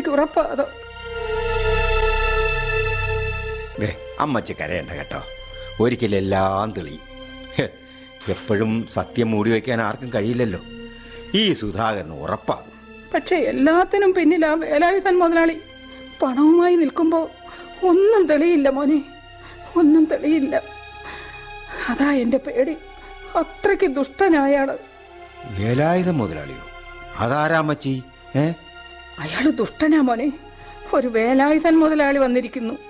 ഉറപ്പാതോ ദേ അമ്മച്ചി കരയണ്ട കേട്ടോ ഒരിക്കലെല്ലാം തെളിയും ഹെ, എപ്പോഴും സത്യം മൂടി വയ്ക്കാൻ ആർക്കും കഴിയില്ലല്ലോ ഈ സുധാകരന് ഉറപ്പാകും പക്ഷെ എല്ലാത്തിനും പിന്നിൽ ആ വേലായുധൻ മുതലാളി പണവുമായി നിൽക്കുമ്പോൾ ഒന്നും തെളിയില്ല മോനെ ഒന്നും തെളിയില്ല അതാ എൻ്റെ പേടി അത്രയ്ക്ക് ദുഷ്ടനായാള് വേലായുധ മുതലാളിയോ അതാരാ അമ്മച്ചി ഏ അയാള് ദുഷ്ടനാ മോനെ ഒരു വേലായുധൻ മുതലാളി വന്നിരിക്കുന്നു